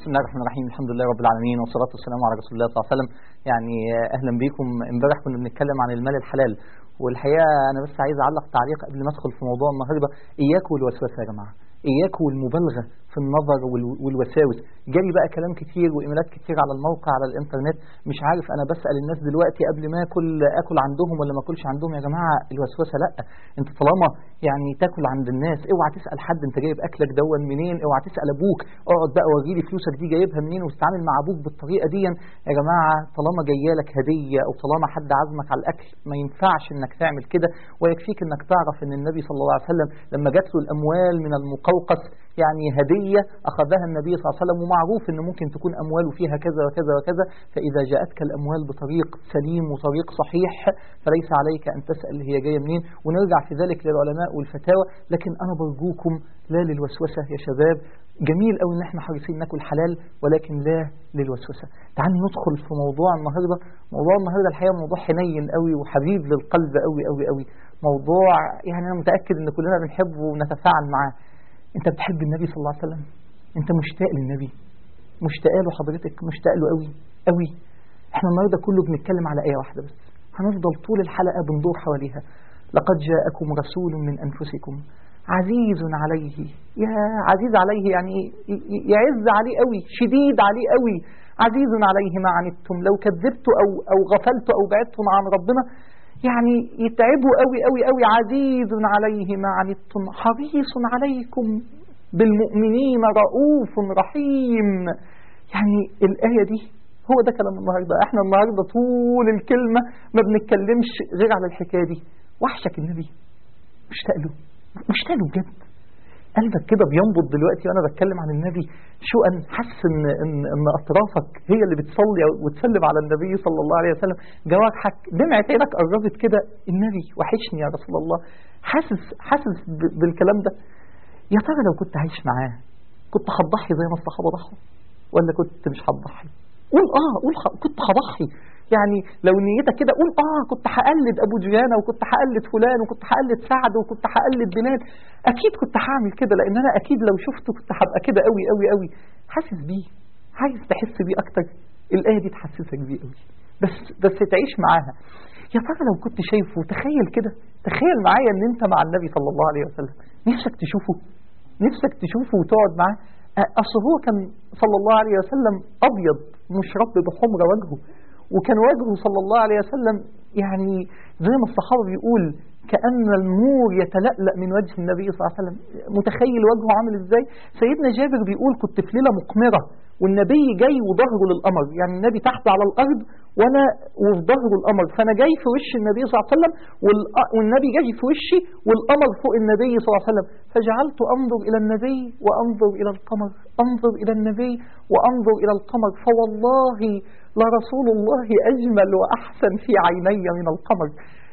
بسم الله الرحمن الرحيم الحمد لله رب العالمين والصلاة والسلام على رسول الله صلى الله عليه وسلم يعني أهلا بكم امبارح كنا بنتكلم عن المال الحلال والحقيقة أنا بس عايز أعلق تعليق قبل ما أدخل في موضوع النهاردة إياكم والوسوسة يا جماعة إياكم والمبالغة في النظر وال- والوساوس جالي بقى كلام كتير وإيميلات كتير على الموقع على الإنترنت مش عارف أنا بسأل الناس دلوقتي قبل ما أكل أكل عندهم ولا ما أكلش عندهم يا جماعة الوسوسة لأ أنت طالما يعني تاكل عند الناس اوعى تسأل حد أنت جايب أكلك دون منين اوعى تسأل أبوك اقعد بقى وريلي فلوسك دي جايبها منين وتتعامل مع أبوك بالطريقة دي يا جماعة طالما جايالك هدية أو طالما حد عزمك على الأكل ما ينفعش إنك تعمل كده ويكفيك إنك تعرف إن النبي صلى الله عليه وسلم لما جات له الأموال من المقوقس يعني هدية أخذها النبي صلى الله عليه وسلم ومعروف إن ممكن تكون أمواله فيها كذا وكذا وكذا فإذا جاءتك الأموال بطريق سليم وطريق صحيح فليس عليك أن تسأل هي جاية منين ونرجع في ذلك للعلماء والفتاوى لكن أنا برجوكم لا للوسوسة يا شباب جميل قوي ان احنا حريصين ناكل حلال ولكن لا للوسوسه تعالوا ندخل في موضوع النهارده موضوع النهارده الحقيقه موضوع حنين قوي وحبيب للقلب قوي قوي قوي موضوع يعني انا متاكد ان كلنا بنحبه ونتفاعل معاه انت بتحب النبي صلى الله عليه وسلم انت مشتاق للنبي مشتاق له حضرتك مشتاق له قوي قوي احنا النهارده كله بنتكلم على ايه واحده بس هنفضل طول الحلقه بندور حواليها لقد جاءكم رسول من انفسكم عزيز عليه يا عزيز عليه يعني إيه؟ ي- يعز عليه قوي شديد عليه قوي عزيز عليه ما عنتم لو كذبتوا او او غفلتوا او بعدتم عن ربنا يعني يتعبوا قوي قوي قوي عزيز عليه ما عنتم حريص عليكم بالمؤمنين رؤوف رحيم يعني الآية دي هو ده كلام النهاردة احنا النهاردة طول الكلمة ما بنتكلمش غير على الحكاية دي وحشك النبي مشتاق له مشتاق له بجد قلبك كده بينبض دلوقتي وانا بتكلم عن النبي شو ان حس ان ان, إن اطرافك هي اللي بتصلي وتسلم على النبي صلى الله عليه وسلم جوارحك دمعة عينك قربت كده النبي وحشني يا رسول الله حاسس حاسس ب- بالكلام ده يا ترى لو كنت عايش معاه كنت هتضحي زي ما الصحابه ضحوا ولا كنت مش هتضحي قول اه قول خ... كنت هضحي يعني لو نيتك كده قول اه كنت هقلد ابو ديانه وكنت هقلد فلان وكنت هقلد سعد وكنت هقلد بلال اكيد كنت هعمل كده لان انا اكيد لو شفته كنت هبقى كده قوي قوي قوي حاسس بيه عايز تحس بيه اكتر الايه دي تحسسك بيه قوي بس بس تعيش معاها يا ترى لو كنت شايفه تخيل كده تخيل معايا ان انت مع النبي صلى الله عليه وسلم نفسك تشوفه نفسك تشوفه وتقعد معاه أ- اصل هو كان صلى الله عليه وسلم ابيض مشرب بحمر وجهه وكان وجهه صلى الله عليه وسلم يعني زي ما الصحابه بيقول كأن النور يتلألأ من وجه النبي صلى الله عليه وسلم متخيل وجهه عامل ازاي سيدنا جابر بيقول كنت في ليلة مقمرة والنبي جاي وظهره للقمر يعني النبي تحت على الأرض وأنا وفي ظهره القمر فأنا جاي في وش النبي صلى الله عليه وسلم والأ- والنبي جاي في وشي والقمر فوق النبي صلى الله عليه وسلم فجعلت أنظر إلى النبي وأنظر إلى القمر أنظر إلى النبي وأنظر إلى القمر فوالله لرسول الله أجمل وأحسن في عيني من القمر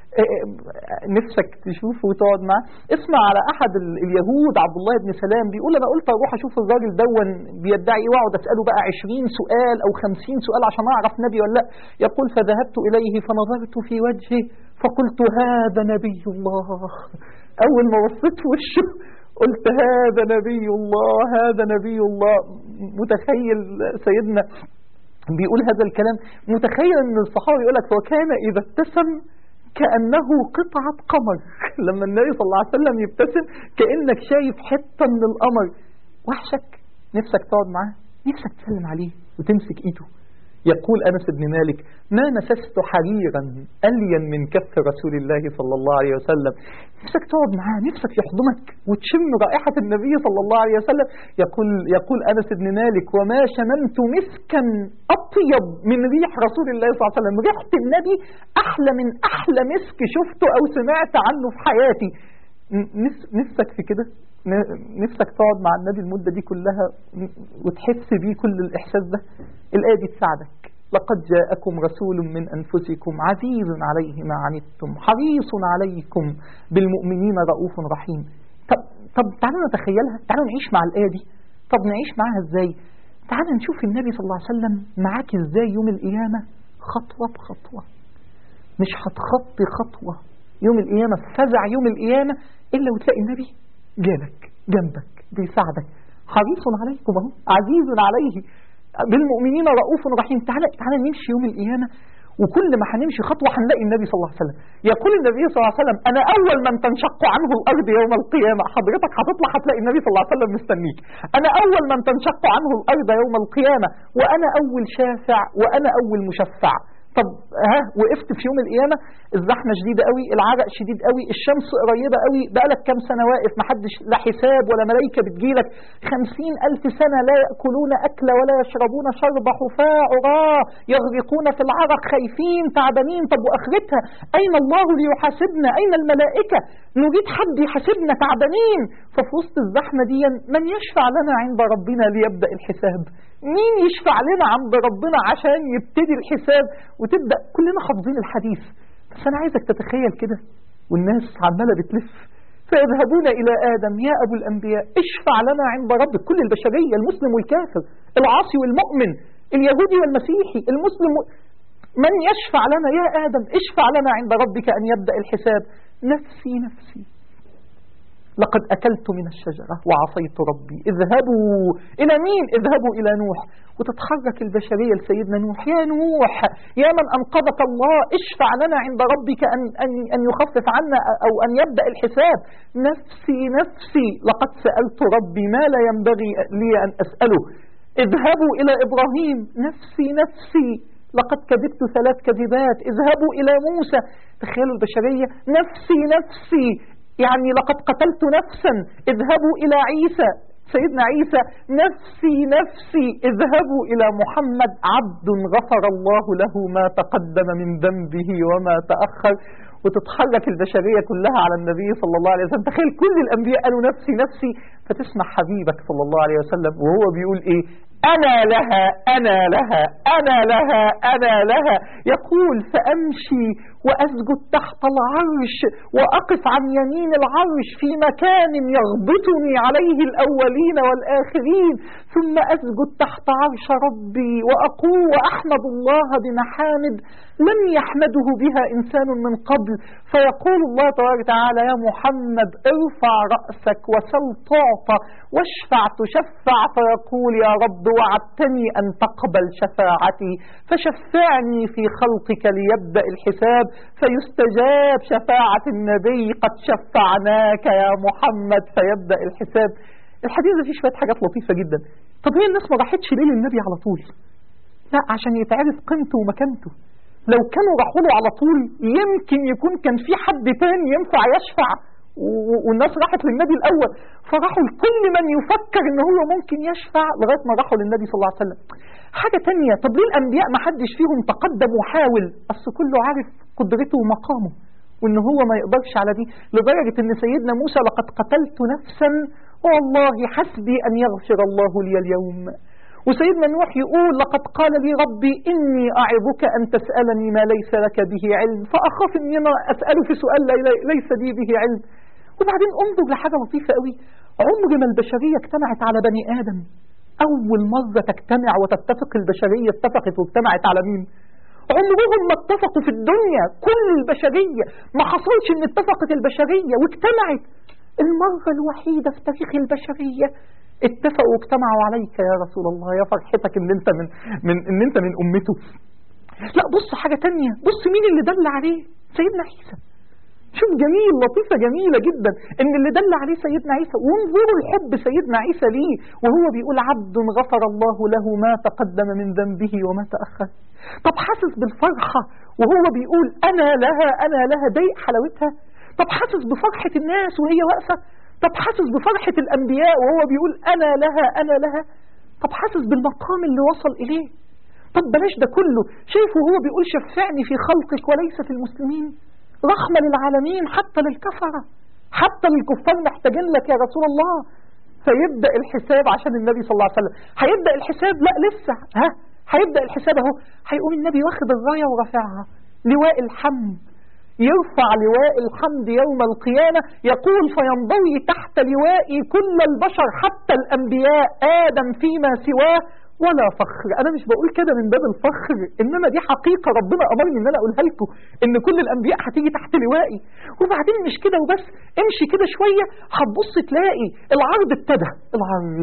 نفسك تشوفه وتقعد معاه اسمع على احد ال- اليهود عبد الله بن سلام بيقول انا قلت اروح اشوف الراجل دون بيدعي ايه واقعد اساله بقى 20 سؤال او 50 سؤال عشان اعرف نبي ولا لا يقول فذهبت اليه فنظرت في وجهه فقلت هذا نبي الله اول ما بصيت في وشه قلت هذا نبي الله هذا نبي الله متخيل سيدنا بيقول هذا الكلام متخيل ان الصحابي يقول لك وكان اذا ابتسم كأنه قطعة قمر لما النبي صلى الله عليه وسلم يبتسم كأنك شايف حتة من القمر وحشك نفسك تقعد معاه نفسك تسلم عليه وتمسك ايده يقول أنس بن مالك ما مسست حريرا ألين من كف رسول الله صلى الله عليه وسلم نفسك تقعد معاه نفسك يحضنك وتشم رائحة النبي صلى الله عليه وسلم يقول, يقول أنس بن مالك وما شممت مسكا أطيب من ريح رسول الله صلى الله عليه وسلم ريحة النبي أحلى من أحلى مسك شفته أو سمعت عنه في حياتي نفس- نفسك في كده ن- نفسك تقعد مع النبي المدة دي كلها وتحس بيه كل الإحساس ده الآية دي تساعدك لقد جاءكم رسول من أنفسكم عزيز عليه ما عنتم حريص عليكم بالمؤمنين رؤوف رحيم طب, طب تعالوا نتخيلها تعالوا نعيش مع الآية دي طب نعيش معاها إزاي تعالوا نشوف النبي صلى الله عليه وسلم معاك إزاي يوم القيامة خطوة بخطوة مش هتخطي خطوة يوم القيامة فزع يوم القيامة إلا وتلاقي النبي جالك جنبك بيساعدك حريص عليكم اهو عزيز عليه بالمؤمنين رؤوف رحيم تعالى تعالى نمشي يوم القيامه وكل ما هنمشي خطوه هنلاقي النبي صلى الله عليه وسلم يقول النبي صلى الله عليه وسلم انا اول من تنشق عنه الارض يوم القيامه حضرتك هتطلع هتلاقي النبي صلى الله عليه وسلم مستنيك انا اول من تنشق عنه الارض يوم القيامه وانا اول شافع وانا اول مشفع طب ها وقفت في يوم القيامه الزحمه شديده قوي العرق شديد قوي الشمس قريبه قوي بقالك كام سنه واقف محدش لا حساب ولا ملائكه بتجيلك خمسين الف سنه لا ياكلون اكل ولا يشربون شرب حفاء عراة يغرقون في العرق خايفين تعبانين طب واخرتها اين الله ليحاسبنا اين الملائكه نريد حد يحاسبنا تعبانين ففي وسط الزحمه دي من يشفع لنا عند ربنا ليبدا الحساب مين يشفع لنا عند ربنا عشان يبتدي الحساب وتبدا كلنا حافظين الحديث بس انا عايزك تتخيل كده والناس عماله بتلف فيذهبون الى ادم يا ابو الانبياء اشفع لنا عند ربك كل البشريه المسلم والكافر العاصي والمؤمن اليهودي والمسيحي المسلم من يشفع لنا يا ادم اشفع لنا عند ربك ان يبدا الحساب نفسي نفسي لقد أكلت من الشجرة وعصيت ربي اذهبوا إلى مين اذهبوا إلى نوح وتتحرك البشرية لسيدنا نوح يا نوح يا من أنقذك الله اشفع لنا عند ربك أن, أن, أن يخفف عنا أو أن يبدأ الحساب نفسي نفسي لقد سألت ربي ما لا ينبغي لي أن أسأله اذهبوا إلى إبراهيم نفسي نفسي لقد كذبت ثلاث كذبات اذهبوا إلى موسى تخيلوا البشرية نفسي نفسي يعني لقد قتلت نفسا اذهبوا إلى عيسى سيدنا عيسى نفسي نفسي اذهبوا إلى محمد عبد غفر الله له ما تقدم من ذنبه وما تأخر وتتحرك البشرية كلها على النبي صلى الله عليه وسلم تخيل كل الأنبياء قالوا نفسي نفسي فتسمع حبيبك صلى الله عليه وسلم وهو بيقول إيه أنا لها أنا لها أنا لها أنا لها يقول فأمشي وأسجد تحت العرش وأقف عن يمين العرش في مكان يغبطني عليه الأولين والآخرين ثم أسجد تحت عرش ربي وأقول وأحمد الله بمحامد لم يحمده بها إنسان من قبل فيقول الله تبارك وتعالى يا محمد ارفع رأسك وسل تعطى واشفع تشفع فيقول يا رب وعدتني أن تقبل شفاعتي فشفعني في خلقك ليبدأ الحساب فيستجاب شفاعة النبي قد شفعناك يا محمد فيبدأ الحساب الحديث ده فيه شوية حاجات لطيفة جدا طب هي الناس ما راحتش ليه للنبي على طول لا عشان يتعرف قيمته ومكانته لو كانوا راحوا له على طول يمكن يكون كان في حد تاني ينفع يشفع والناس راحت للنبي الأول فراحوا لكل من يفكر ان هو ممكن يشفع لغاية ما راحوا للنبي صلى الله عليه وسلم حاجة تانية طب ليه الأنبياء ما حدش فيهم تقدم وحاول أصل كله عارف قدرته ومقامه وان هو ما يقدرش على دي لدرجة ان سيدنا موسى لقد قتلت نفسا والله حسبي أن يغفر الله لي اليوم وسيدنا نوح يقول لقد قال لي ربي إني أعظك أن تسألني ما ليس لك به علم فأخاف أني أنا أسأله في سؤال ليس لي به علم وبعدين انظر لحاجة لطيفة قوي عمر ما البشرية اجتمعت على بني آدم أول مرة تجتمع وتتفق البشرية اتفقت واجتمعت على مين عمرهم ما اتفقوا في الدنيا كل البشرية ما حصلش ان اتفقت البشرية واجتمعت المرة الوحيدة في تاريخ البشرية اتفقوا واجتمعوا عليك يا رسول الله يا فرحتك ان انت من, من ان انت من امته لا بص حاجة تانية بص مين اللي دل عليه سيدنا عيسى شوف جميل لطيفة جميلة جدا ان اللي دل عليه سيدنا عيسى وانظروا الحب سيدنا عيسى ليه وهو بيقول عبد غفر الله له ما تقدم من ذنبه وما تأخر طب حاسس بالفرحة وهو بيقول انا لها انا لها ضيق حلاوتها طب حاسس بفرحة الناس وهي واقفة طب حاسس بفرحة الانبياء وهو بيقول انا لها انا لها طب حاسس بالمقام اللي وصل اليه طب بلاش ده كله شايفه وهو بيقول شفعني في خلقك وليس في المسلمين رحمة للعالمين حتى للكفرة حتى للكفار محتاجين لك يا رسول الله فيبدأ الحساب عشان النبي صلى الله عليه وسلم هيبدأ الحساب لا لسه ها هيبدأ الحساب اهو هيقوم النبي واخد الراية ورافعها لواء الحمد يرفع لواء الحمد يوم القيامة يقول فينضوي تحت لوائي كل البشر حتى الأنبياء آدم فيما سواه ولا فخر انا مش بقول كده من باب الفخر انما دي حقيقة ربنا امرني ان انا اقولها لكم ان كل الانبياء هتيجي تحت لوائي وبعدين مش كده وبس امشي كده شوية هتبص تلاقي العرض ابتدى العرض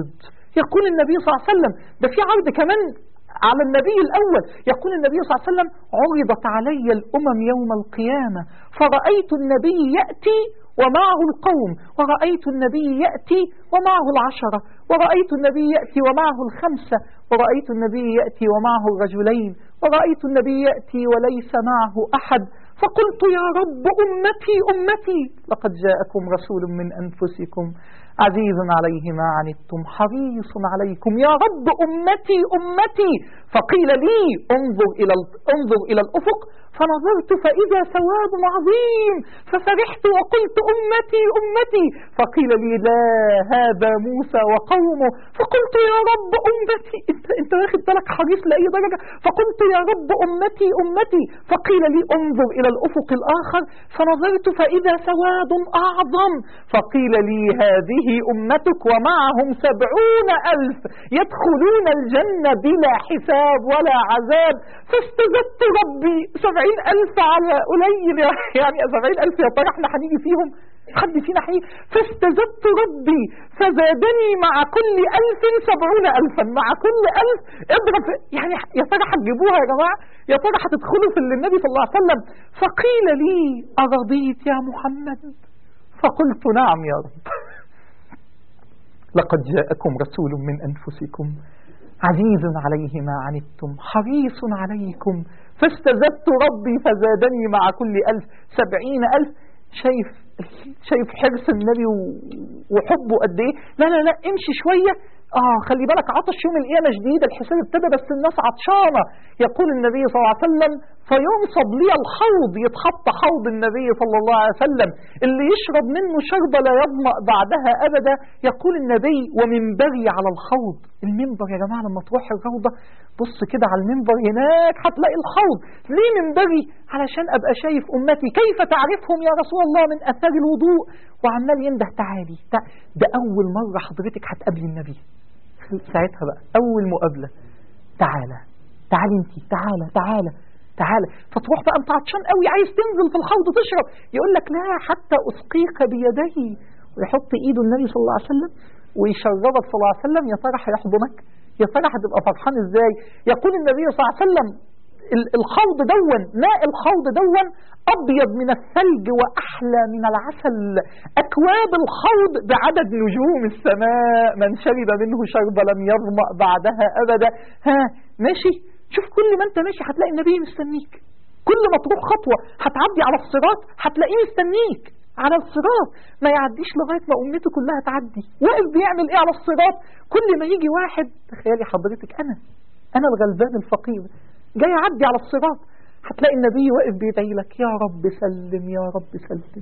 يقول النبي صلى الله عليه وسلم ده في عرض كمان على النبي الأول يقول النبي صلى الله عليه وسلم عرضت علي الأمم يوم القيامة فرأيت النبي يأتي ومعه القوم ورأيت النبي يأتي ومعه العشرة ورأيت النبي يأتي ومعه الخمسة ورأيت النبي يأتي ومعه الرجلين ورأيت النبي يأتي وليس معه أحد فقلت يا رب أمتي أمتي لقد جاءكم رسول من أنفسكم عزيز عليه ما عنتم حريص عليكم يا رب أمتي أمتي فقيل لي انظر إلى انظر إلى الأفق فنظرت فإذا سواد عظيم ففرحت وقلت أمتي أمتي فقيل لي لا هذا موسى وقومه فقلت يا رب أمتي انت, انت واخد بالك حريص لأي درجة فقلت يا رب أمتي أمتي فقيل لي انظر إلى الأفق الآخر فنظرت فإذا سواد أعظم فقيل لي هذه أمتك ومعهم سبعون ألف يدخلون الجنة بلا حساب ولا عذاب فاستزدت ربي سبعين ألف على قليل يعني سبعين ألف يا ترى احنا هنيجي فيهم حد فينا حقيقي فاستزدت ربي فزادني مع كل ألف سبعون ألفا مع كل ألف اضرب يعني يا ترى هتجيبوها يا جماعة يا ترى هتدخلوا في اللي النبي صلى الله عليه وسلم فقيل لي أرضيت يا محمد فقلت نعم يا رب لقد جاءكم رسول من أنفسكم عزيز عليه ما عنتم حريص عليكم فاستزدت ربي فزادني مع كل ألف سبعين ألف شايف شايف حرص النبي وحبه قد ايه لا لا لا امشي شوية اه خلي بالك عطش يوم القيامة شديد الحساب ابتدى بس الناس عطشانة يقول النبي صلى الله عليه وسلم فينصب لي الحوض يتحط حوض النبي صلى الله عليه وسلم اللي يشرب منه شربة لا يظمأ بعدها أبدا يقول النبي ومنبري على الحوض المنبر يا جماعة لما تروح الروضة بص كده على المنبر هناك هتلاقي الحوض ليه منبري علشان أبقى شايف أمتي كيف تعرفهم يا رسول الله من أثار الوضوء وعمال ينده تعالي ده أول مرة حضرتك هتقابلي النبي ساعتها بقى أول مقابلة تعالى تعالي انت تعالى تعالى تعالى فتروح بقى انت عطشان قوي عايز تنزل في الحوض تشرب يقول لك لا حتى أسقيك بيدي ويحط ايده النبي صلى الله عليه وسلم ويشربك صلى الله عليه وسلم يا ترى هيحضنك يا ترى هتبقى فرحان ازاي يقول النبي صلى الله عليه وسلم الحوض دون ماء الحوض دون أبيض من الثلج وأحلى من العسل أكواب الحوض بعدد نجوم السماء من شرب منه شرب لم يظمأ بعدها أبدا ها ماشي شوف كل ما انت ماشي هتلاقي النبي مستنيك كل ما تروح خطوة هتعدي على الصراط هتلاقيه مستنيك على الصراط ما يعديش لغاية ما أمته كلها تعدي واقف بيعمل ايه على الصراط كل ما يجي واحد تخيلي حضرتك أنا أنا الغلبان الفقير جاي يعدي على الصراط هتلاقي النبي واقف بيدعي لك يا رب سلم يا رب سلم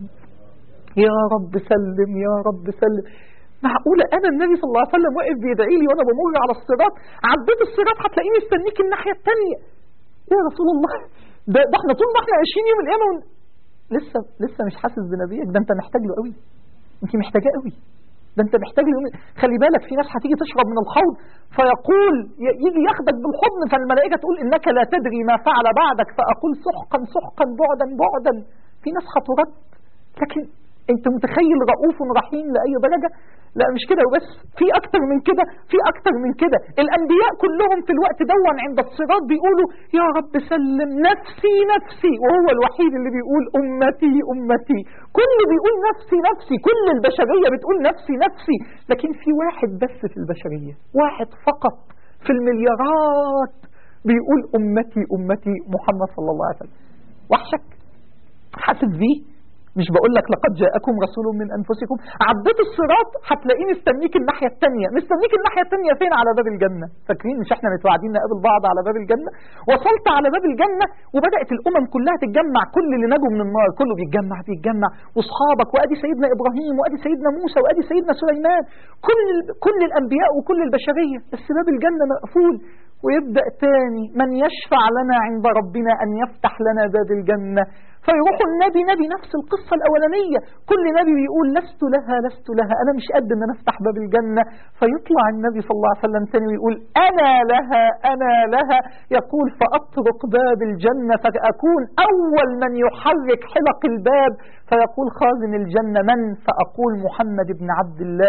يا رب سلم يا رب سلم معقولة أنا النبي صلى الله عليه وسلم واقف بيدعي لي وأنا بمر على الصراط عديت الصراط هتلاقيني مستنيك الناحية الثانية يا رسول الله ده, ده احنا طول ما احنا عايشين يوم القيامة ون... لسه لسه مش حاسس بنبيك ده انت محتاج له قوي انت محتاجاه قوي ده انت محتاج له خلي بالك في ناس هتيجي تشرب من الحوض فيقول يجي ياخدك بالحضن فالملائكة تقول إنك لا تدري ما فعل بعدك فأقول سحقا سحقا بعدا بعدا في ناس هترد لكن انت متخيل رؤوف رحيم لأي درجة لا مش كده وبس في أكتر من كده في أكتر من كده الأنبياء كلهم في الوقت دون عند الصراط بيقولوا يا رب سلم نفسي نفسي وهو الوحيد اللي بيقول أمتي أمتي كل بيقول نفسي نفسي كل البشرية بتقول نفسي نفسي لكن في واحد بس في البشرية واحد فقط في المليارات بيقول أمتي أمتي محمد صلى الله عليه وسلم وحشك حاسس بيه مش بقول لك لقد جاءكم رسول من أنفسكم عديت الصراط هتلاقيه مستنيك الناحية الثانية مستنيك الناحية الثانية فين على باب الجنة فاكرين مش احنا متوعدين نقابل بعض على باب الجنة وصلت على باب الجنة وبدأت الأمم كلها تتجمع كل اللي نجوا من النار كله بيتجمع بيتجمع واصحابك وادي سيدنا إبراهيم وادي سيدنا موسى وادي سيدنا سليمان كل كل الأنبياء وكل البشرية بس باب الجنة مقفول ويبدأ تاني من يشفع لنا عند ربنا أن يفتح لنا باب الجنة فيروح النبي نبي نفس القصة الأولانية كل نبي بيقول لست لها لست لها أنا مش قد أن أنا أفتح باب الجنة فيطلع النبي صلى الله عليه وسلم ثاني ويقول أنا لها أنا لها يقول فأطرق باب الجنة فأكون أول من يحرك حلق الباب فيقول خازن الجنة من فأقول محمد بن عبد الله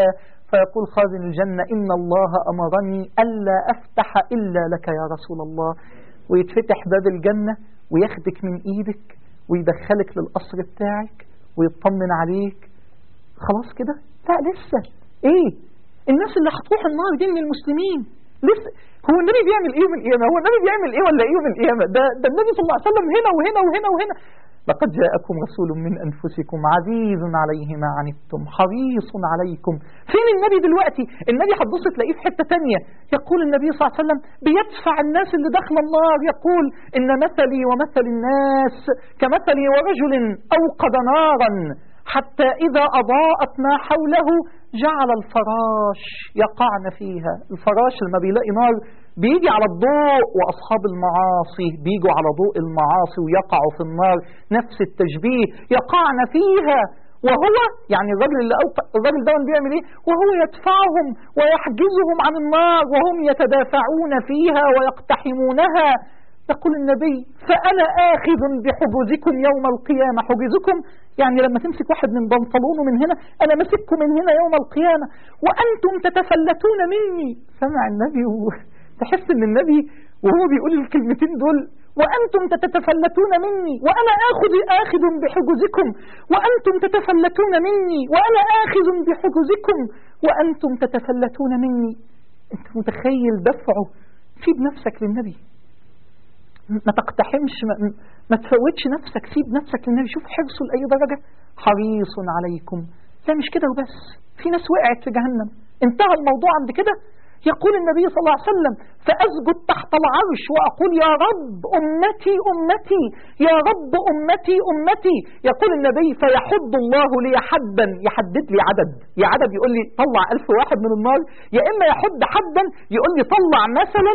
فيقول خازن الجنة إن الله أمرني ألا أفتح إلا لك يا رسول الله ويتفتح باب الجنة وياخدك من إيدك ويدخلك للقصر بتاعك ويطمن عليك خلاص كده لا لسه ايه الناس اللي هتروح النار دي من المسلمين لسه هو النبي بيعمل ايه يوم القيامه هو النبي بيعمل ايه ولا ايه يوم القيامه ده ده النبي صلى الله عليه وسلم هنا وهنا وهنا وهنا لقد جاءكم رسول من انفسكم عزيز عليه ما عنتم حريص عليكم فين النبي دلوقتي النبي هتبص تلاقيه في حته تانية يقول النبي صلى الله عليه وسلم بيدفع الناس اللي داخله النار يقول ان مثلي ومثل الناس كمثلي ورجل اوقد نارا حتى إذا أضاءت ما حوله جعل الفراش يقعن فيها الفراش لما بيلاقي نار بيجي على الضوء وأصحاب المعاصي بيجوا على ضوء المعاصي ويقعوا في النار نفس التشبيه يقعن فيها وهو يعني الراجل اللي أوقع الراجل ده بيعمل ايه وهو يدفعهم ويحجزهم عن النار وهم يتدافعون فيها ويقتحمونها يقول النبي فأنا آخذ بحجوزكم يوم القيامة حجوزكم يعني لما تمسك واحد من بنطلونه من هنا أنا مسككم من هنا يوم القيامة وأنتم تتفلتون مني سمع النبي تحس ان النبي وهو بيقول الكلمتين دول وأنتم تتفلتون مني وأنا آخذ آخذ بحجوزكم وأنتم تتفلتون مني وأنا آخذ بحجوزكم وأنتم تتفلتون مني أنت متخيل دفعه سيب نفسك للنبي ما تقتحمش ما, ما تفوتش نفسك سيب نفسك للنبي شوف حرصه لأي درجة حريص عليكم لا مش كده وبس في ناس وقعت في جهنم انتهى الموضوع عند كده يقول النبي صلى الله عليه وسلم فأسجد تحت العرش وأقول يا رب أمتي أمتي يا رب أمتي أمتي يقول النبي فيحد الله لي حدا يحدد لي عدد يا عدد يقول لي طلع ألف واحد من النار يا إما يحد حدا يقول لي طلع مثلا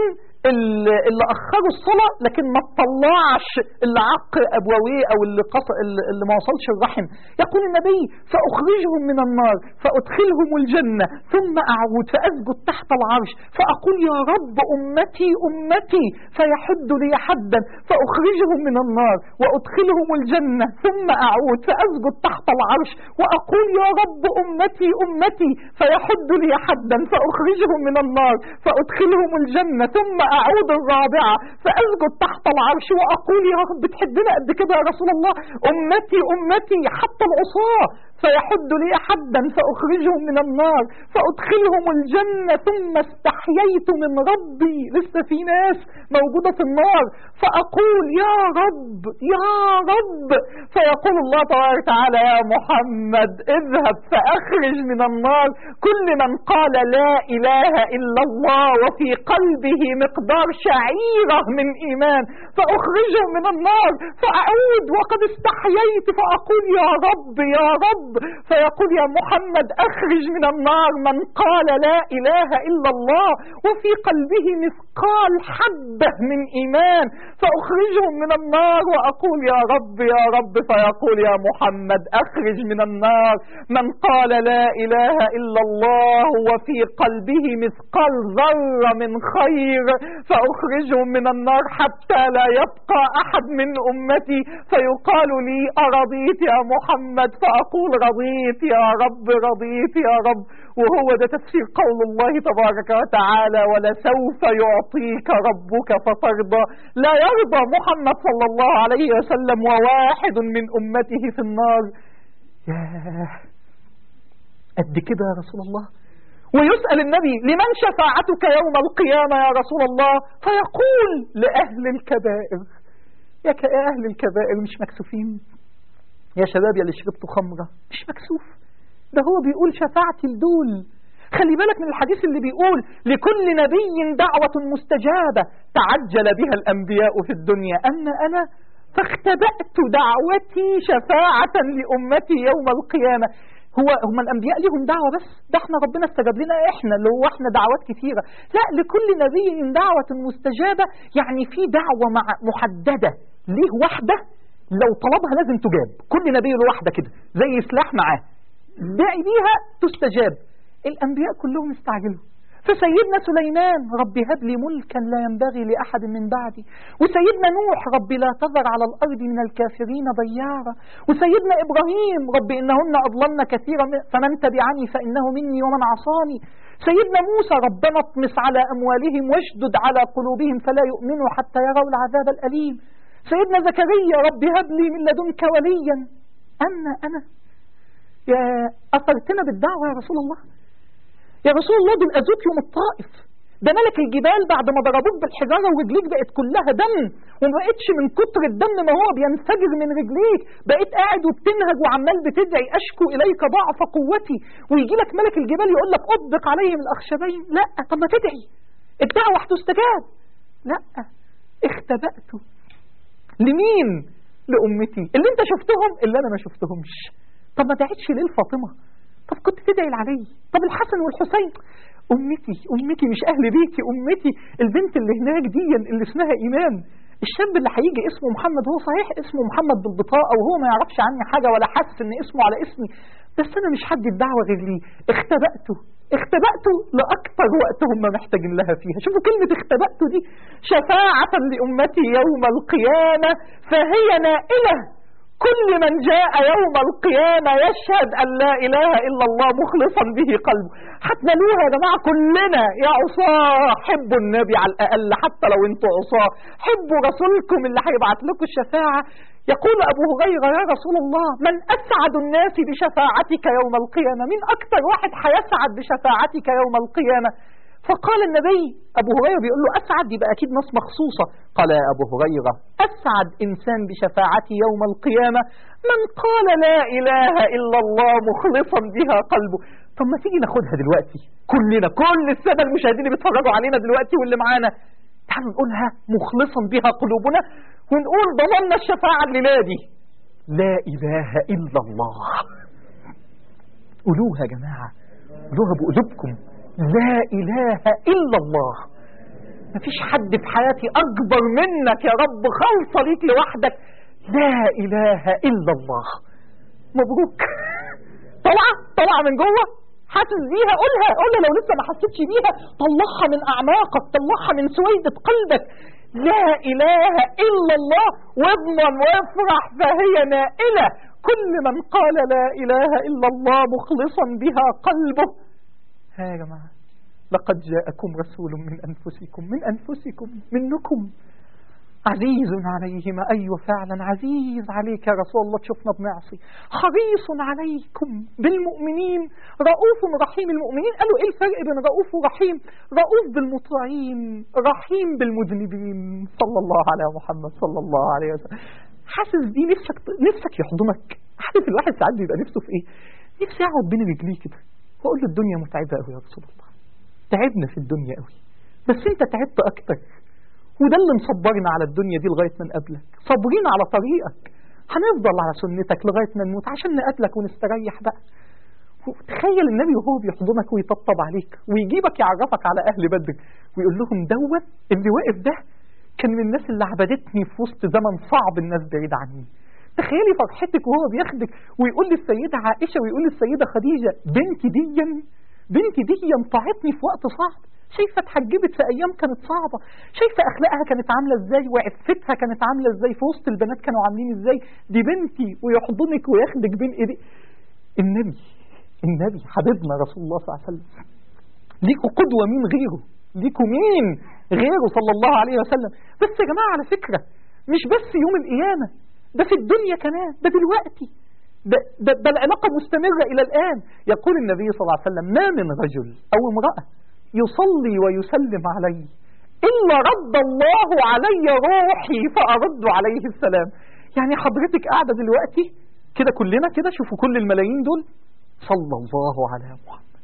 اللي أخروا الصلاة لكن ما تطلعش اللي عق أبويه أو اللي, قص... اللي ما وصلش الرحم يقول النبي فأخرجهم من النار فأدخلهم الجنة ثم أعود فأسجد تحت العرش فأقول يا رب أمتي أمتي فيحد لي حدا فأخرجهم من النار وأدخلهم الجنة ثم أعود فأسجد تحت العرش وأقول يا رب أمتي أمتي فيحد لي حدا فأخرجهم من النار فأدخلهم الجنة ثم أعود الرابعة فأسجد تحت العرش وأقول يا رب بتحبنا قد كده يا رسول الله أمتي أمتي حتى العصاة فيحد لي حدا فأخرجهم من النار فأدخلهم الجنة ثم استحييت من ربي لسه في ناس موجودة في النار فأقول يا رب يا رب فيقول الله تبارك وتعالى يا محمد اذهب فأخرج من النار كل من قال لا إله إلا الله وفي قلبه مقدار شعيرة من إيمان فأخرجهم من النار فأعود وقد استحييت فأقول يا رب يا رب فيقول يا محمد أخرج من النار من قال لا إله إلا الله وفي قلبه مثقال حبة من إيمان فأخرجهم من النار وأقول يا رب يا رب فيقول يا محمد أخرج من النار من قال لا إله إلا الله وفي قلبه مثقال ذرة من خير فأخرجهم من النار حتى لا يبقى أحد من أمتي فيقال لي أرضيت يا محمد فأقول رضيت يا رب رضيت يا رب وهو ده تفسير قول الله تبارك وتعالى ولسوف يعطيك ربك فترضى لا يرضى محمد صلى الله عليه وسلم وواحد من أمته في النار ياه قد كده يا رسول الله ويسأل النبي لمن شفاعتك يوم القيامة يا رسول الله فيقول لأهل الكبائر يا أهل الكبائر مش مكسوفين يا شباب يا اللي شربتوا خمرة مش مكسوف ده هو بيقول شفاعتي لدول خلي بالك من الحديث اللي بيقول لكل نبي دعوة مستجابة تعجل بها الأنبياء في الدنيا أما أنا فاختبأت دعوتي شفاعة لأمتي يوم القيامة هو هم الأنبياء ليهم دعوة بس ده احنا ربنا استجاب لنا احنا اللي هو احنا دعوات كثيرة لا لكل نبي دعوة مستجابة يعني في دعوة مع محددة ليه واحدة لو طلبها لازم تجاب كل نبي له واحدة كده زي سلاح معاه داعي بيها تستجاب الأنبياء كلهم استعجلوا فسيدنا سليمان رب هب لي ملكا لا ينبغي لأحد من بعدي وسيدنا نوح رب لا تذر على الأرض من الكافرين ضيارا وسيدنا إبراهيم رب إنهن أضللن كثيرا فمن تبعني فإنه مني ومن عصاني سيدنا موسى ربنا اطمس على أموالهم واشدد على قلوبهم فلا يؤمنوا حتى يروا العذاب الأليم سيدنا زكريا رب هب لي من لدنك وليا أنا أنا يا أثرتنا بالدعوة يا رسول الله يا رسول الله دول أذوك يوم الطائف ده ملك الجبال بعد ما ضربوك بالحجارة ورجليك بقت كلها دم وما بقتش من كتر الدم ما هو بينفجر من رجليك بقيت قاعد وبتنهج وعمال بتدعي أشكو إليك ضعف قوتي ويجي لك ملك الجبال يقول لك أطبق عليهم الأخشبين لا طب ما تدعي الدعوة هتستجاب لا اختبأت لمين لأمتي اللي انت شفتهم اللي انا ما شفتهمش طب ما دعيتش ليه لفاطمة طب كنت تدعي لعلي طب الحسن والحسين أمتي أمتي مش أهل بيتي أمتي البنت اللي هناك دي اللي اسمها إيمان الشاب اللي هيجي اسمه محمد هو صحيح اسمه محمد بالبطاقة وهو ما يعرفش عني حاجة ولا حاسس ان اسمه على اسمي بس أنا مش حد الدعوة غير ليه اختبأته اختبأته لأكثر وقت هم محتاجين لها فيها شوفوا كلمة اختبأته دي شفاعة لأمتي يوم القيامة فهي نائلة كل من جاء يوم القيامة يشهد أن لا إله إلا الله مخلصا به قلبه هتنالوها يا جماعة كلنا يا عصاة حبوا النبي على الأقل حتى لو انتوا عصاة حبوا رسولكم اللي هيبعت لكم الشفاعة يقول أبو هريرة يا رسول الله من أسعد الناس بشفاعتك يوم القيامة من أكثر واحد هيسعد بشفاعتك يوم القيامة فقال النبي أبو هريرة بيقول له أسعد يبقى أكيد نص مخصوصة قال يا أبو هريرة أسعد إنسان بشفاعتي يوم القيامة من قال لا إله إلا الله مخلصا بها قلبه طب ما تيجي ناخدها دلوقتي كلنا كل السادة المشاهدين اللي بيتفرجوا علينا دلوقتي واللي معانا تعالوا نقولها مخلصا بها قلوبنا ونقول ضمننا الشفاعة الليلة دي لا إله إلا الله قولوها يا جماعة قولوها بقلوبكم لا إله إلا الله مفيش حد في حياتي أكبر منك يا رب خلصة ليك لوحدك لا إله إلا الله مبروك طلعة طلعة من جوه حاسس بيها قولها قولها لو لسه ما حسيتش بيها طلعها من أعماقك طلعها من سويدة قلبك لا إله إلا الله واضمن وافرح فهي نائلة كل من قال لا إله إلا الله مخلصا بها قلبه ها يا جماعة لقد جاءكم رسول من أنفسكم من أنفسكم منكم عزيز عليه ما أيوة فعلا عزيز عليك يا رسول الله تشوفنا بنعصي حريص عليكم بالمؤمنين رؤوف رحيم المؤمنين قالوا إيه الفرق بين رؤوف ورحيم رؤوف بالمطيعين رحيم بالمذنبين صلى الله على محمد صلى الله عليه وسلم حاسس بيه نفسك نفسك يحضنك عارف الواحد ساعات بيبقى نفسه في ايه نفسي اقعد بين رجليه كده واقول له الدنيا متعبه قوي يا رسول الله تعبنا في الدنيا قوي بس انت تعبت اكتر وده اللي مصبرنا على الدنيا دي لغايه ما نقابلك صابرين على طريقك هنفضل على سنتك لغايه ما نموت عشان نقابلك ونستريح بقى تخيل النبي وهو بيحضنك ويطبطب عليك ويجيبك يعرفك على اهل بدر ويقول لهم دوت اللي واقف ده كان من الناس اللي عبدتني في وسط زمن صعب الناس بعيد عني تخيلي فرحتك وهو بياخدك ويقول للسيدة عائشة ويقول للسيدة خديجة بنتي دي بنتي دي طاعتني في وقت صعب شايفة اتحجبت في أيام كانت صعبة شايفة أخلاقها كانت عاملة إزاي وعفتها كانت عاملة إزاي في وسط البنات كانوا عاملين إزاي دي بنتي ويحضنك وياخدك بين إيدي النبي النبي حبيبنا رسول الله صلى الله عليه وسلم ليكوا قدوة مين غيره ليكوا مين غيره صلى الله عليه وسلم بس يا جماعة على فكرة مش بس يوم القيامة ده في الدنيا كمان ده دلوقتي ده, ده, ده العلاقة مستمرة إلى الآن يقول النبي صلى الله عليه وسلم ما من رجل أو امرأة يصلي ويسلم علي إلا رد الله علي روحي فأرد عليه السلام يعني حضرتك قاعدة دلوقتي كده كلنا كده شوفوا كل الملايين دول صلى الله على محمد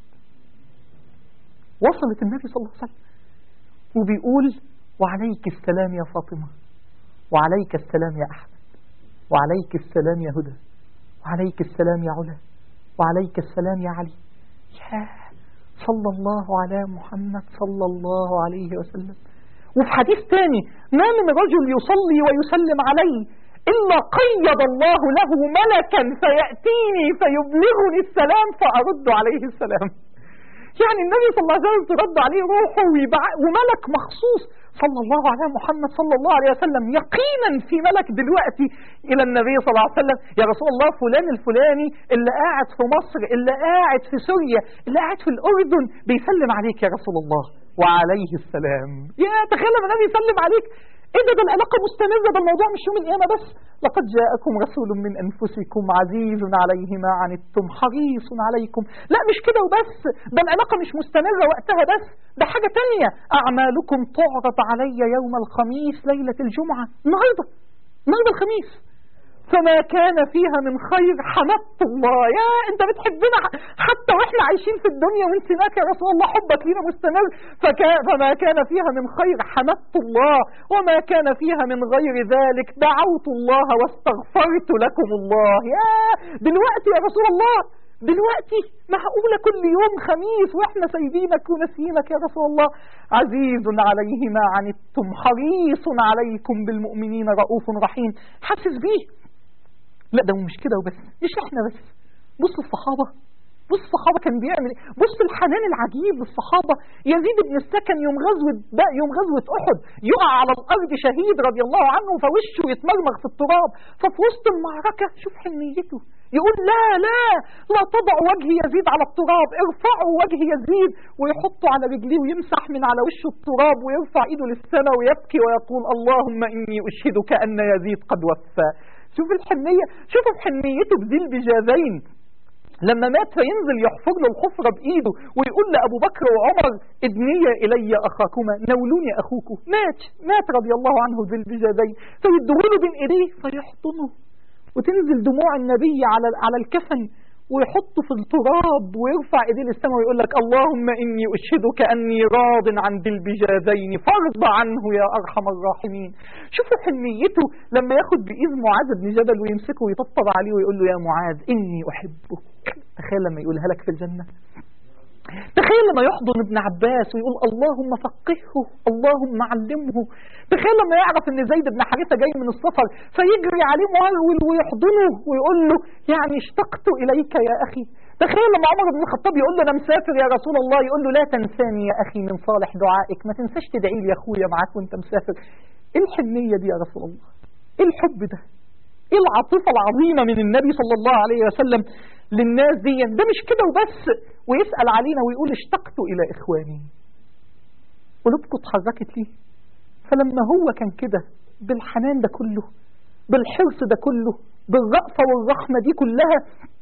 وصلت النبي صلى الله عليه وسلم وبيقول وعليك السلام يا فاطمة وعليك السلام يا أحمد وعليك السلام يا هدى وعليك السلام يا علا وعليك السلام يا علي يا صلى الله على محمد صلى الله عليه وسلم وفي حديث تاني ما من رجل يصلي ويسلم علي إلا قيض الله له ملكا فيأتيني فيبلغني السلام فأرد عليه السلام يعني النبي صلى الله عليه وسلم ترد عليه روحه ويبع- وملك مخصوص صلى الله على محمد صلى الله عليه وسلم يقينا في ملك دلوقتي الى النبي صلى الله عليه وسلم يا رسول الله فلان الفلاني اللي قاعد في مصر اللي قاعد في سوريا اللي قاعد في الاردن بيسلم عليك يا رسول الله وعليه السلام يا تخيل لما النبي يسلم عليك ايه ده ده العلاقه مستمره ده الموضوع مش يوم القيامه بس لقد جاءكم رسول من انفسكم عزيز عليه ما عنتم حريص عليكم لا مش كده وبس ده العلاقه مش مستمره وقتها بس ده حاجه تانية اعمالكم تعرض علي يوم الخميس ليله الجمعه النهارده النهارده الخميس فما كان فيها من خير حمدت الله يا انت بتحبنا حتى واحنا عايشين في الدنيا وانت هناك يا رسول الله حبك لينا مستمر فكا فما كان فيها من خير حمدت الله وما كان فيها من غير ذلك دعوت الله واستغفرت لكم الله يا دلوقتي يا رسول الله دلوقتي معقولة كل يوم خميس واحنا سايبينك ونسينك يا رسول الله عزيز عليه ما عنتم حريص عليكم بالمؤمنين رؤوف رحيم حاسس بيه لا ده مش كده وبس مش احنا بس بص الصحابة بص الصحابة كان بيعمل ايه بص الحنان العجيب للصحابة يزيد بن السكن يوم غزوة بقى يوم غزوة أحد يقع على الأرض شهيد رضي الله عنه فوشه يتمرمغ في التراب ففي وسط المعركة شوف حنيته يقول لا لا لا تضع وجه يزيد على التراب ارفعوا وجه يزيد ويحطه على رجليه ويمسح من على وشه التراب ويرفع ايده للسماء ويبكي ويقول اللهم اني اشهدك ان يزيد قد وفى شوف الحنية شوفوا حنيته بذي البجاذين لما مات فينزل يحفر له الحفرة بإيده ويقول لأبو بكر وعمر ادني إلي أخاكما نولوني أخوكم مات مات رضي الله عنه ذي البجاذين فيدوله بين إيديه فيحضنه وتنزل دموع النبي على على الكفن ويحطه في التراب ويرفع ايديه للسماء ويقول لك اللهم اني اشهدك اني راض عن ذي البجاذين فارض عنه يا ارحم الراحمين شوفوا حنيته لما ياخد بايد معاذ بن جبل ويمسكه ويطبطب عليه ويقول له يا معاذ اني احبك تخيل لما يقولها لك في الجنه تخيل لما يحضن ابن عباس ويقول اللهم فقهه اللهم علمه تخيل لما يعرف ان زيد بن حارثه جاي من السفر فيجري عليه مهرول ويحضنه ويقول له يعني اشتقت اليك يا اخي تخيل لما عمر بن الخطاب يقول له انا مسافر يا رسول الله يقول له لا تنساني يا اخي من صالح دعائك ما تنساش تدعي لي يا اخويا معاك وانت مسافر ايه الحنيه دي يا رسول الله ايه الحب ده ايه العاطفه العظيمه من النبي صلى الله عليه وسلم للناس دي ده مش كده وبس ويسأل علينا ويقول اشتقت إلى إخواني قلوبكم اتحركت ليه فلما هو كان كده بالحنان ده كله بالحرص ده كله بالرأفة والرحمة دي كلها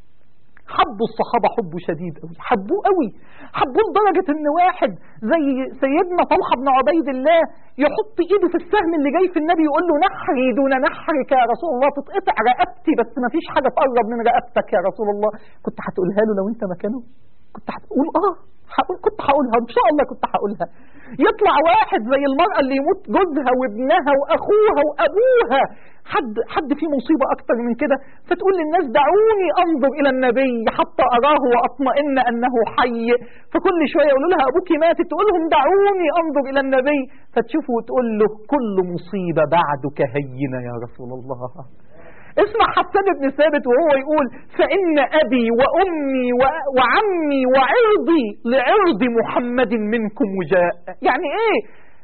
حبوا الصحابة حب شديد قوي حبوه قوي حبوه لدرجة ان واحد زي سيدنا طلحة بن عبيد الله يحط ايده في السهم اللي جاي في النبي يقول له نحري دون نحرك يا رسول الله تتقطع رقبتي بس ما فيش حاجة تقرب من رقبتك يا رسول الله كنت هتقولها له لو انت مكانه كنت هتقول اه هقول كنت هقولها ان شاء الله كنت هقولها يطلع واحد زي المرأة اللي يموت جوزها وابنها واخوها وابوها حد حد فيه مصيبة اكتر من كده فتقول للناس دعوني انظر الى النبي حتى اراه واطمئن انه حي فكل شوية يقولوا لها ابوك مات تقول لهم دعوني انظر الى النبي فتشوفه وتقول له كل مصيبة بعدك هينة يا رسول الله اسمع حسان بن ثابت وهو يقول فإن أبي وأمي وعمي وعرضي لعرض محمد منكم وجاء يعني إيه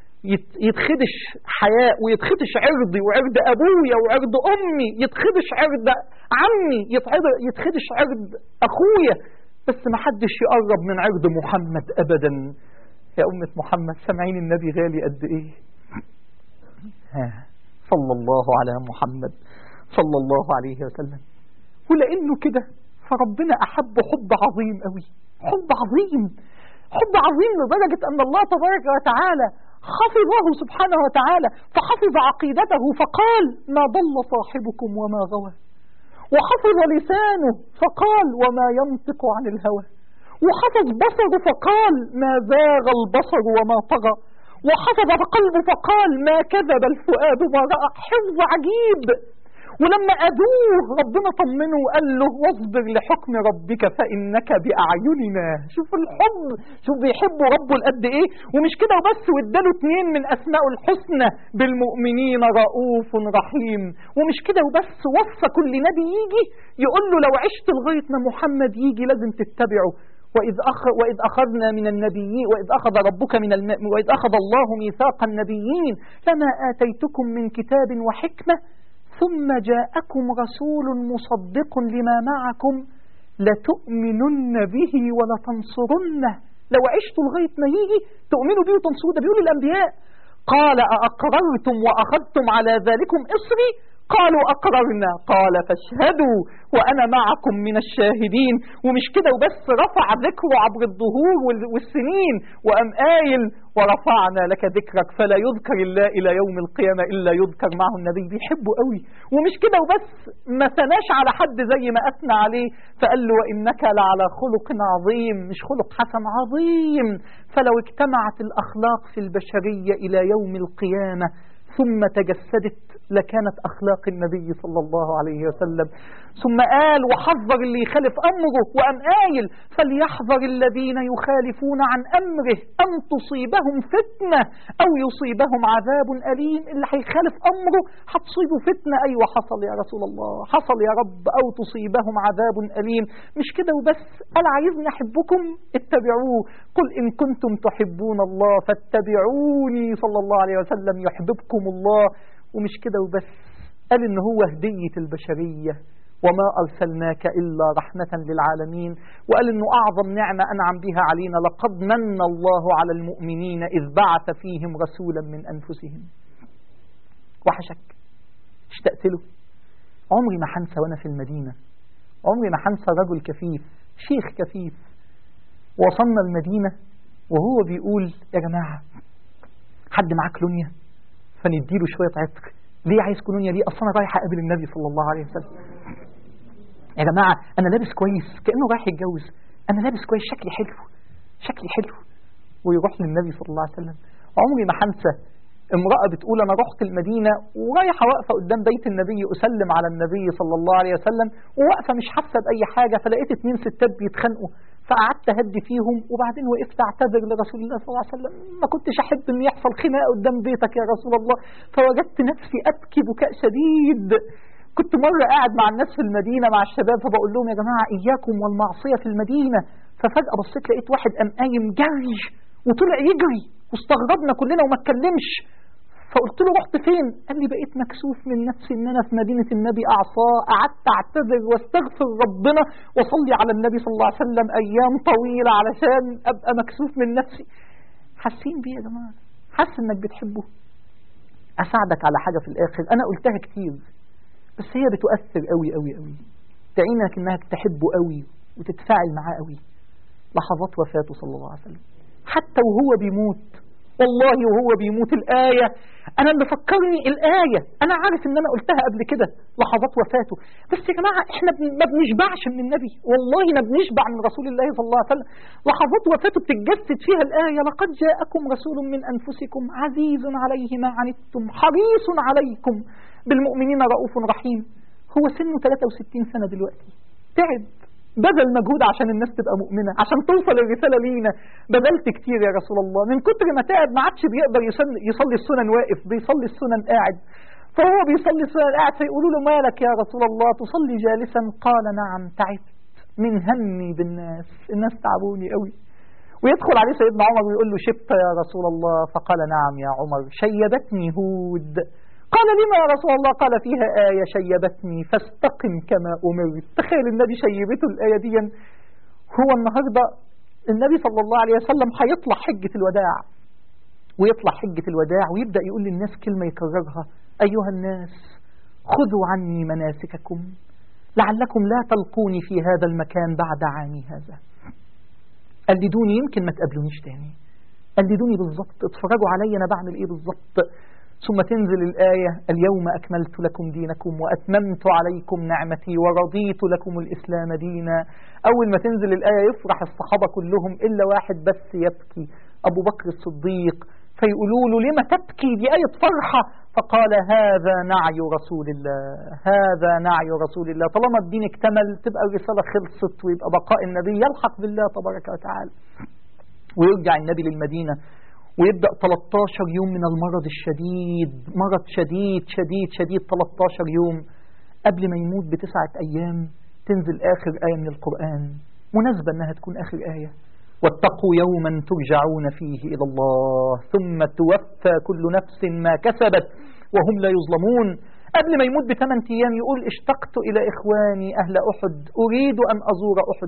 يتخدش حياء ويتخدش عرضي وعرض أبويا وعرض أمي يتخدش عرض عمي يتخدش عرض أخويا بس ما حدش يقرب من عرض محمد أبدا يا أمة محمد سامعين النبي غالي قد إيه ها صلى الله على محمد صلى الله عليه وسلم ولأنه كده فربنا أحب حب عظيم قوي حب عظيم حب عظيم لدرجة أن الله تبارك وتعالى حفظه سبحانه وتعالى فحفظ عقيدته فقال ما ضل صاحبكم وما غوى وحفظ لسانه فقال وما ينطق عن الهوى وحفظ بصره فقال ما زاغ البصر وما طغى وحفظ قلبه فقال ما كذب الفؤاد ما رأى حفظ عجيب ولما أدوه ربنا طمنه وقال له واصبر لحكم ربك فإنك بأعيننا شوف الحب شوف بيحبوا ربه لقد إيه ومش كده وبس واداله اتنين من أسماء الحسنى بالمؤمنين رؤوف رحيم ومش كده وبس وصى كل نبي يجي يقول له لو عشت لغاية ما محمد يجي لازم تتبعه وإذ, أخ وإذ أخذنا من النبيين وإذ أخذ ربك من الم... وإذ أخذ الله ميثاق النبيين لما آتيتكم من كتاب وحكمة ثم جاءكم رسول مصدق لما معكم لتؤمنن به ولتنصرنه لو عشتوا لغاية ما يجي تؤمنوا به وتنصروا ده بيقول الأنبياء قال أأقررتم وأخذتم على ذلكم إصري قالوا أقررنا قال فاشهدوا وأنا معكم من الشاهدين ومش كده وبس رفع ذكره عبر الظهور والسنين وأم قايل ورفعنا لك ذكرك فلا يذكر الله إلى يوم القيامة إلا يذكر معه النبي بيحبه قوي ومش كده وبس ما ثناش على حد زي ما أثنى عليه فقال له وإنك لعلى خلق عظيم مش خلق حسن عظيم فلو اجتمعت الأخلاق في البشرية إلى يوم القيامة ثم تجسدت لكانت أخلاق النبي صلى الله عليه وسلم ثم قال وحذر اللي يخالف أمره وأم قايل فليحذر الذين يخالفون عن أمره أن تصيبهم فتنة أو يصيبهم عذاب أليم اللي هيخالف أمره هتصيبه فتنة أيوة حصل يا رسول الله حصل يا رب أو تصيبهم عذاب أليم مش كده وبس قال عايزني أحبكم اتبعوه قل إن كنتم تحبون الله فاتبعوني صلى الله عليه وسلم يحببكم الله ومش كده وبس قال إن هو هدية البشرية وما أرسلناك إلا رحمة للعالمين وقال إنه أعظم نعمة أنعم بها علينا لقد من الله على المؤمنين إذ بعث فيهم رسولا من أنفسهم وحشك اشتقت له عمري ما حنسى وأنا في المدينة عمري ما حنسى رجل كفيف شيخ كفيف وصلنا المدينة وهو بيقول يا جماعة حد معاه كلونيا فنديله شوية عطر ليه عايز كلونيا ليه أصلا أنا رايح أقابل النبي صلى الله عليه وسلم يا جماعة أنا لابس كويس كأنه رايح يتجوز أنا لابس كويس شكلي حلو شكلي حلو ويروح للنبي صلى الله عليه وسلم عمري ما هنسى امرأة بتقول أنا رحت المدينة ورايحة واقفة قدام بيت النبي أسلم على النبي صلى الله عليه وسلم وواقفة مش حاسة بأي حاجة فلقيت اتنين ستات بيتخانقوا فقعدت أهدي فيهم وبعدين وقفت أعتذر لرسول الله صلى الله عليه وسلم ما كنتش أحب إن يحصل خناقة قدام بيتك يا رسول الله فوجدت نفسي أبكي بكاء شديد كنت مرة قاعد مع الناس في المدينة مع الشباب فبقول لهم يا جماعة إياكم والمعصية في المدينة ففجأة بصيت لقيت واحد قام قايم جري وطلع يجري واستغربنا كلنا وما اتكلمش فقلت له رحت فين؟ قال لي بقيت مكسوف من نفسي ان انا في مدينة النبي اعصاه قعدت اعتذر واستغفر ربنا واصلي على النبي صلى الله عليه وسلم ايام طويلة علشان ابقى مكسوف من نفسي حاسين بيه يا جماعة حاسس انك بتحبه اساعدك على حاجة في الاخر انا قلتها كتير بس هي بتؤثر قوي قوي قوي تعينك انك تحبه قوي وتتفاعل معاه قوي لحظات وفاته صلى الله عليه وسلم حتى وهو بيموت والله وهو بيموت الآية أنا اللي فكرني الآية أنا عارف إن أنا قلتها قبل كده لحظات وفاته بس يا جماعة إحنا ما بنشبعش من النبي والله ما بنشبع من رسول الله صلى الله عليه وسلم لحظات وفاته بتتجسد فيها الآية لقد جاءكم رسول من أنفسكم عزيز عليه ما عنتم حريص عليكم بالمؤمنين رؤوف رحيم هو سنه 63 سنة دلوقتي تعب بذل مجهود عشان الناس تبقى مؤمنة عشان توصل الرسالة لينا بذلت كتير يا رسول الله من كتر ما تعب ما عادش بيقدر يصلي, يصلي السنن واقف بيصلي السنن قاعد فهو بيصلي السنن قاعد فيقولوا له مالك يا رسول الله تصلي جالسا قال نعم تعبت من همي بالناس الناس تعبوني قوي ويدخل عليه سيدنا عمر ويقول له شبت يا رسول الله فقال نعم يا عمر شيبتني هود قال لما يا رسول الله قال فيها آية شيبتني فاستقم كما أمرت تخيل النبي شيبته الآية دي هو النهاردة النبي صلى الله عليه وسلم هيطلع حجة الوداع ويطلع حجة الوداع ويبدأ يقول للناس كلمة يكررها أيها الناس خذوا عني مناسككم لعلكم لا تلقوني في هذا المكان بعد عامي هذا قلدوني يمكن ما تقابلونيش تاني قلدوني بالظبط اتفرجوا عليا انا بعمل ايه بالظبط ثم تنزل الآية اليوم أكملت لكم دينكم وأتممت عليكم نعمتي ورضيت لكم الإسلام دينا أول ما تنزل الآية يفرح الصحابة كلهم إلا واحد بس يبكي أبو بكر الصديق فيقولوا له لما تبكي دي آية فرحة فقال هذا نعي رسول الله هذا نعي رسول الله طالما الدين اكتمل تبقى الرسالة خلصت ويبقى بقاء النبي يلحق بالله تبارك وتعالى ويرجع النبي للمدينة ويبدأ 13 يوم من المرض الشديد مرض شديد شديد شديد 13 يوم قبل ما يموت بتسعة أيام تنزل آخر آية من القرآن مناسبة أنها تكون آخر آية واتقوا يوما ترجعون فيه إلى الله ثم توفى كل نفس ما كسبت وهم لا يظلمون قبل ما يموت بثمان أيام يقول اشتقت إلى إخواني أهل أحد أريد أن أزور أحد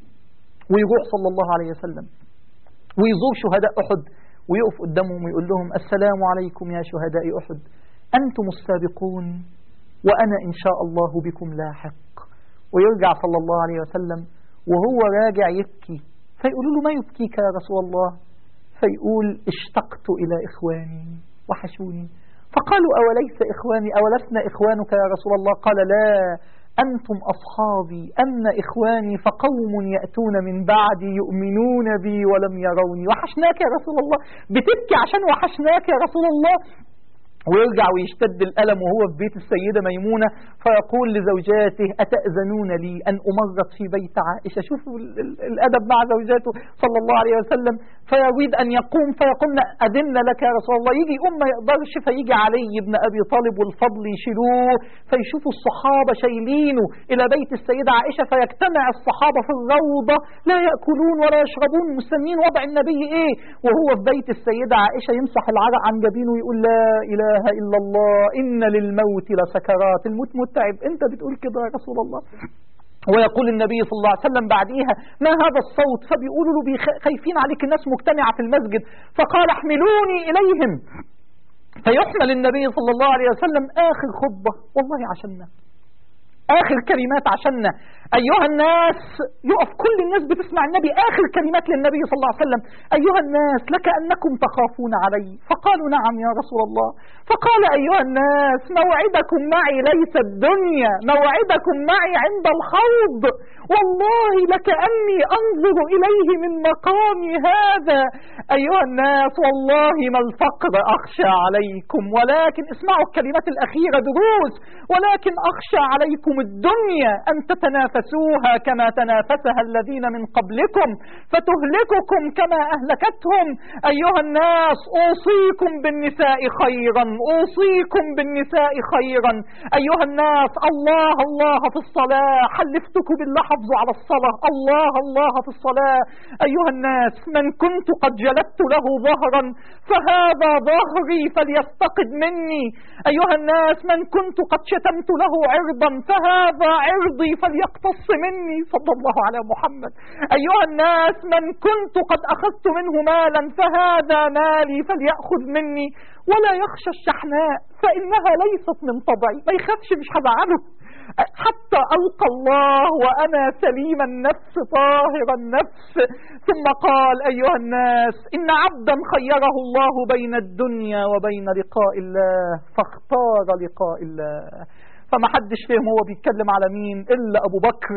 ويروح صلى الله عليه وسلم ويزور شهداء أحد ويقف قدامهم ويقول لهم السلام عليكم يا شهداء أحد أنتم السابقون وأنا إن شاء الله بكم لاحق ويرجع صلى الله عليه وسلم وهو راجع يبكي فيقولوا له ما يبكيك يا رسول الله فيقول اشتقت إلى إخواني وحشوني فقالوا أوليس إخواني أولسنا إخوانك يا رسول الله قال لا أنتم أصحابي أن إخواني فقوم يأتون من بعدي يؤمنون بي ولم يروني وحشناك يا رسول الله بتبكي عشان وحشناك يا رسول الله ويرجع ويشتد الألم وهو في بيت السيدة ميمونة فيقول لزوجاته أتأذنون لي أن أمرض في بيت عائشة شوفوا الأدب مع زوجاته صلى الله عليه وسلم فيريد أن يقوم فيقولن أذن لك يا رسول الله يجي يقوم ما يقدرش فيجي علي ابن أبي طالب والفضل يشيلوه فيشوفوا الصحابة شايلينه إلى بيت السيدة عائشة فيجتمع الصحابة في الروضة لا يأكلون ولا يشربون مستنين وضع النبي إيه وهو في بيت السيدة عائشة يمسح العرق عن جبينه ويقول لا إله إله إلا الله إن للموت لسكرات الموت متعب أنت بتقول كده يا رسول الله ويقول النبي صلى الله عليه وسلم بعديها ما هذا الصوت فبيقولوا له خايفين عليك الناس مجتمعة في المسجد فقال احملوني إليهم فيحمل النبي صلى الله عليه وسلم آخر خطبة والله عشاننا آخر كلمات عشاننا أيها الناس يقف كل الناس بتسمع النبي آخر كلمات للنبي صلى الله عليه وسلم أيها الناس لك أنكم تخافون علي فقالوا نعم يا رسول الله فقال أيها الناس موعدكم معي ليس الدنيا موعدكم معي عند الحوض والله لكأني أنظر إليه من مقامي هذا أيها الناس والله ما الفقر أخشى عليكم ولكن اسمعوا الكلمات الأخيرة دروس ولكن أخشى عليكم الدنيا أن تتنافسوها كما تنافسها الذين من قبلكم فتهلككم كما أهلكتهم أيها الناس أوصيكم بالنساء خيرا أوصيكم بالنساء خيرا أيها الناس الله الله في الصلاة حلفتكم بالله حافظوا على الصلاة الله الله في الصلاة أيها الناس من كنت قد جلدت له ظهرا فهذا ظهري فليفتقد مني أيها الناس من كنت قد شتمت له عرضا فهذا عرضي فليقتص مني صلى الله على محمد أيها الناس من كنت قد أخذت منه مالا فهذا مالي فليأخذ مني ولا يخشى الشحناء فإنها ليست من طبعي ما يخافش مش هزعله حتى ألقى الله وأنا سليم النفس طاهر النفس ثم قال أيها الناس إن عبدا خيره الله بين الدنيا وبين لقاء الله فاختار لقاء الله فما حدش فهم هو بيتكلم على مين إلا أبو بكر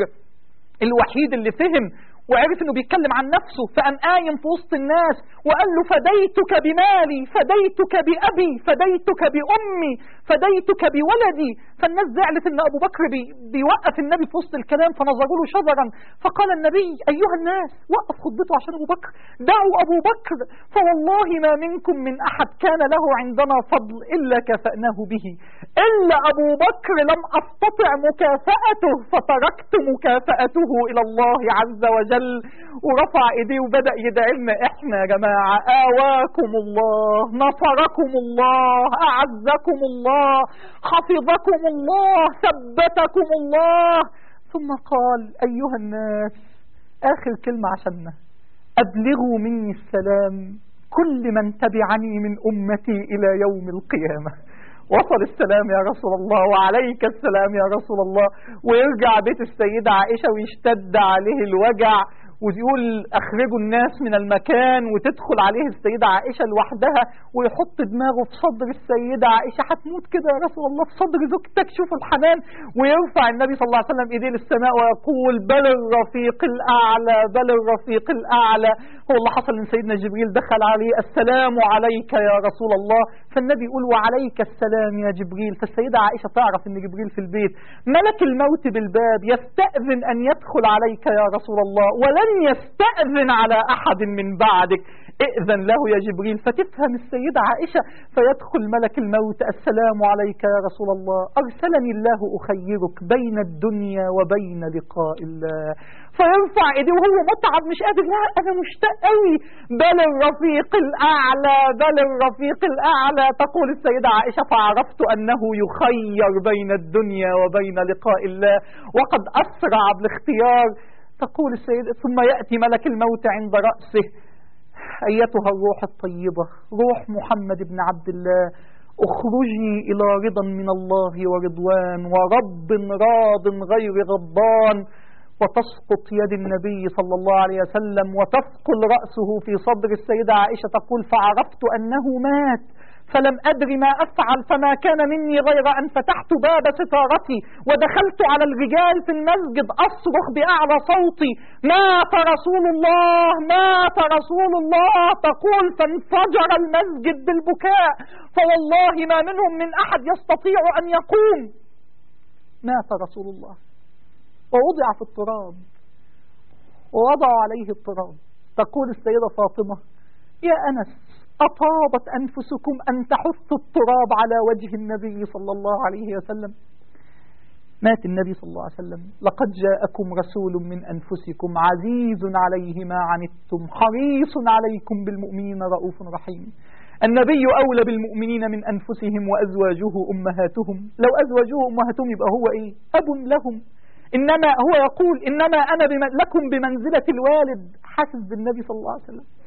الوحيد اللي فهم وعرف انه بيتكلم عن نفسه فقام قايم في وسط الناس وقال له فديتك بمالي فديتك بأبي فديتك بأمي فديتك بولدي فالناس زعلت ان ابو بكر بي بيوقف النبي في وسط الكلام فنظروا له شجرا فقال النبي ايها الناس وقف خطبته عشان ابو بكر دعوا ابو بكر فوالله ما منكم من احد كان له عندنا فضل الا كفأناه به الا ابو بكر لم استطع مكافأته فتركت مكافأته الى الله عز وجل وجل ورفع ايديه وبدأ يدعي لنا احنا يا جماعة آواكم الله نصركم الله أعزكم الله حفظكم الله ثبتكم الله ثم قال أيها الناس آخر كلمة عشاننا أبلغوا مني السلام كل من تبعني من أمتي إلى يوم القيامة وصل السلام يا رسول الله وعليك السلام يا رسول الله ويرجع بيت السيدة عائشة ويشتد عليه الوجع ويقول اخرجوا الناس من المكان وتدخل عليه السيدة عائشة لوحدها ويحط دماغه في صدر السيدة عائشة هتموت كده يا رسول الله في صدر زوجتك شوف الحنان ويرفع النبي صلى الله عليه وسلم ايديه للسماء ويقول بل الرفيق الاعلى بل الرفيق الاعلى هو اللي حصل ان سيدنا جبريل دخل عليه السلام عليك يا رسول الله فالنبي يقول وعليك السلام يا جبريل فالسيدة عائشة تعرف ان جبريل في البيت ملك الموت بالباب يستأذن ان يدخل عليك يا رسول الله ولن يستأذن على أحد من بعدك ائذن له يا جبريل فتفهم السيدة عائشة فيدخل ملك الموت السلام عليك يا رسول الله أرسلني الله أخيرك بين الدنيا وبين لقاء الله فيرفع ايديه وهو متعب مش قادر لا انا مشتاق قوي بل الرفيق الاعلى بل الرفيق الاعلى تقول السيده عائشه فعرفت انه يخير بين الدنيا وبين لقاء الله وقد اسرع بالاختيار تقول السيده ثم ياتي ملك الموت عند راسه ايتها الروح الطيبه روح محمد بن عبد الله اخرجي الى رضا من الله ورضوان ورب راض غير غضبان وتسقط يد النبي صلى الله عليه وسلم وتثقل رأسه في صدر السيدة عائشة تقول فعرفت أنه مات فلم أدر ما أفعل فما كان مني غير أن فتحت باب ستارتي ودخلت على الرجال في المسجد أصرخ بأعلى صوتي مات رسول الله مات رسول الله تقول فانفجر المسجد بالبكاء فوالله ما منهم من أحد يستطيع أن يقوم مات رسول الله ووضع في التراب ووضعوا عليه التراب تقول السيدة فاطمة يا أنس أطابت أنفسكم أن تحثوا التراب على وجه النبي صلى الله عليه وسلم مات النبي صلى الله عليه وسلم لقد جاءكم رسول من أنفسكم عزيز عليه ما عنتم حريص عليكم بالمؤمنين رؤوف رحيم النبي أولى بالمؤمنين من أنفسهم وأزواجه أمهاتهم لو أزواجه أمهاتهم يبقى هو إيه أب لهم إنما هو يقول إنما أنا بمن لكم بمنزلة الوالد حاسس بالنبي صلى الله عليه وسلم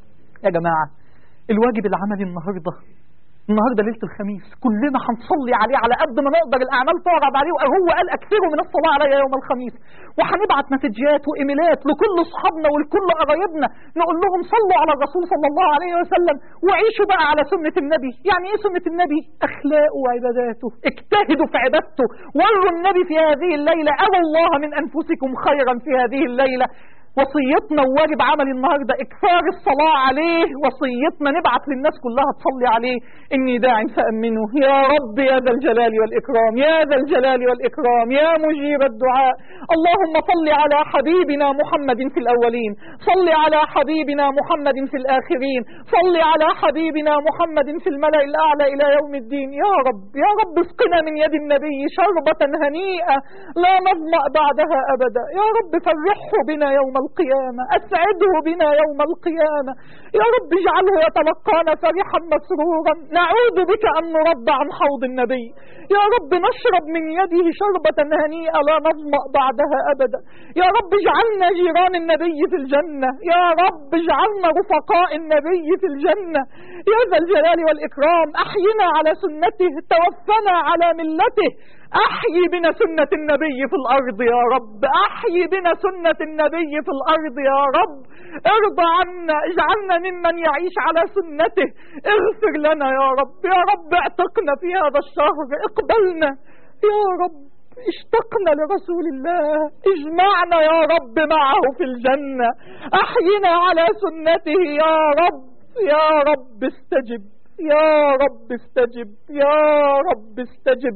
يا جماعة الواجب العملي النهاردة النهارده ليله الخميس كلنا هنصلي عليه على قد ما نقدر الاعمال تعرض عليه وهو قال اكثروا من الصلاه علي يوم الخميس وهنبعت مسجات وايميلات لكل اصحابنا ولكل قرايبنا نقول لهم صلوا على الرسول صلى الله عليه وسلم وعيشوا بقى على سنه النبي يعني ايه سنه النبي اخلاقه وعباداته اجتهدوا في عبادته وروا النبي في هذه الليله اروا الله من انفسكم خيرا في هذه الليله وصيتنا وواجب عملي النهارده اكثار الصلاه عليه وصيتنا نبعت للناس كلها تصلي عليه اني داع فامنه يا رب يا ذا الجلال والاكرام يا ذا الجلال والاكرام يا مجيب الدعاء اللهم صل على حبيبنا محمد في الاولين صل على حبيبنا محمد في الاخرين صل على حبيبنا محمد في الملا الاعلى الى يوم الدين يا رب يا رب اسقنا من يد النبي شربه هنيئه لا نظما بعدها ابدا يا رب فرحه بنا يوم القيامة أسعده بنا يوم القيامة يا رب اجعله يتلقانا فرحا مسرورا نعوذ بك أن نرد عن حوض النبي يا رب نشرب من يده شربة هنيئة لا نظمأ بعدها أبدا يا رب اجعلنا جيران النبي في الجنة يا رب اجعلنا رفقاء النبي في الجنة يا ذا الجلال والإكرام أحينا على سنته توفنا على ملته أحيي بنا سنة النبي في الأرض يا رب أحيي بنا سنة النبي في الأرض يا رب ارضى عنا اجعلنا ممن يعيش على سنته اغفر لنا يا رب يا رب اعتقنا في هذا الشهر اقبلنا يا رب اشتقنا لرسول الله اجمعنا يا رب معه في الجنة احينا على سنته يا رب يا رب استجب يا رب استجب يا رب استجب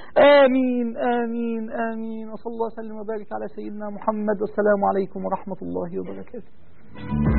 آمين آمين آمين وصلى الله وسلم وبارك على سيدنا محمد والسلام عليكم ورحمة الله وبركاته